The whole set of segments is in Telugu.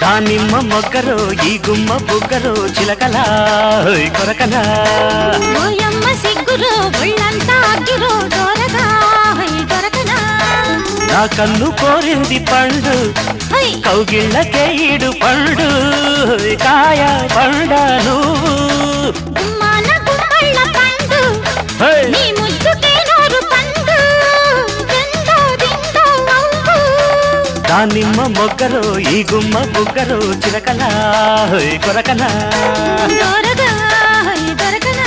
దానిమ్మ మొగ్గరో ఈ గుమ్మ బుగ్గరో చిలకలా హోయ్ కొరకలా ఓయమ్మ సిగ్గురు ఒళ్ళంతా అగ్గిరో దొరగా హై దొరకనా నా కన్ను కోరింది పండు హై కౌగిళ్ళకే ఈడు పండు హోయ్ కాయ పండ నువ్వు గుమ్మాన గుమ్మళ్ళ పండు హోయ్ నీ ముద్దుకే నోరు పండు దిందో దిందో అవ్వు దానిమ్మ మొగ్గరో ఈ గుమ్మ బుగ్గరో చిలకలా హోయ్ కొరకలా దొరగా హై దొరకనా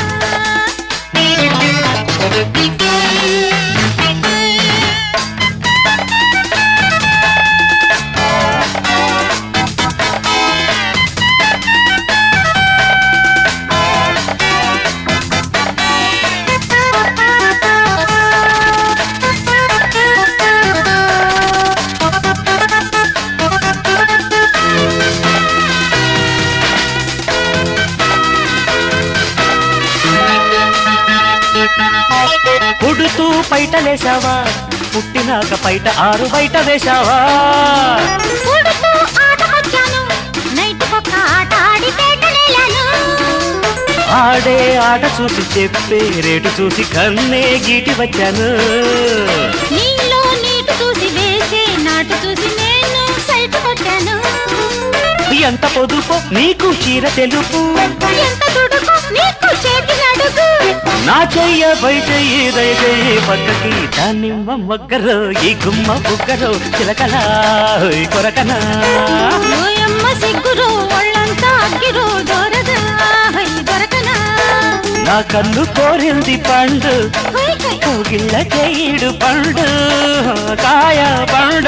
పుడుతూ పైట వేశావా పుట్టినాక పైట ఆరు బయట వేశావా పుడుతూ ఆటకొచ్చాను నైట్ పక్క ఆట ఆడి పేటలేలాను ఆడే ఆట చూసి చెప్పే రేటు చూసి కన్నే గీటి వచ్చాను నీలో నీటు చూసి వేసే నాటు చూసి నేను సైట్ కొట్టాను ఎంత పొదుపు నీకు చీర తెలుపు ఎంత దుడుకు నీకు చేతి నడుగు నా చెయ్య పై చెయ్యి దయ చెయ్యి పక్కకి దానిమ్మ మొగ్గరో ఈ గుమ్మ బుగ్గరో చిలకలా హోయ్ కొరకనా ఓయమ్మ సిగ్గురు ఒళ్ళంతా అగ్గిరు దొరగా హై దొరకనా నా కన్ను కోరింది పండు హై హై కోగిళ్ళకే ఈడు పండు కాయ పండ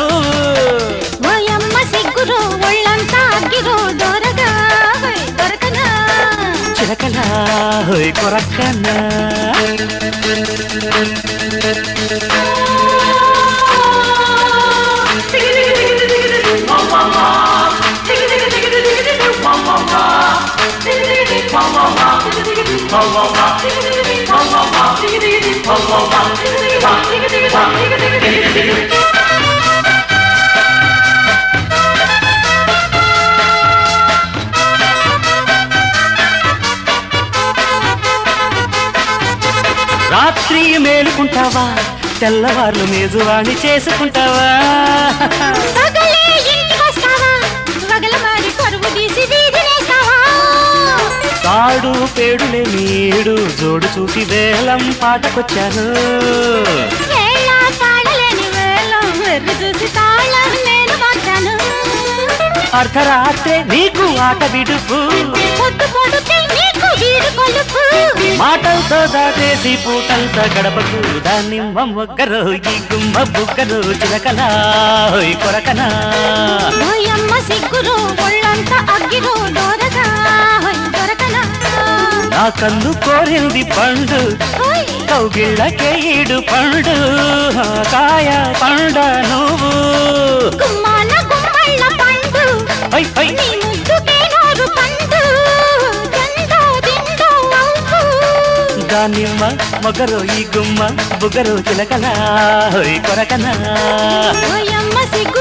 ఓయమ్మ సిగ్గురు ఒళ్ళంతా అగ్గిరు దొరగా హై దొరకనా చిలకలా హోయ్ కొరకనా రాత్రి మేలుకుంటావా తెల్లవార్లు మేజువాణి చేసుకుంటావా పగలే ఇంటికొస్తావా వగల మారి పరువు తీసి వీధినేస్తావా తాడు పేడులే నీడు జోడు చూసి వేలం పాటకొచ్చాను వేళ తాళలేని వేళం వెర్రి చూసి తాళం నేను మార్చాను అర్ధరాత్రే నీకు ఆట విడుపు పొద్దు పొడుతే నీకు వీడు కొలుపు మాటలతో దాటేసి పూటంతా గడపకు దాన్ని మొగ్గరు ఈ గుమ్మ బుగ్గరు చిలకలా హోయ్ కొరకనా ఓయమ్మ సిగ్గురు ఒళ్ళంతా అగ్గిరు దొరగా హై దొరకనా నా కన్ను కోరింది పండు హోయ్ కౌగిళ్ళకే ఈడు పండు కాయ పండ నువ్వు గుమ్మాన గుమ్మళ్ళ పండు హై హై నీ ముద్దుకే నోరు పండు దిందో దిందో అవ్వు దానిమ్మ మొగరు ఈ గుమ్మ బుగరు చిలకలా హోయ్ కొరకనా ఓయమ్మ సిగ్గు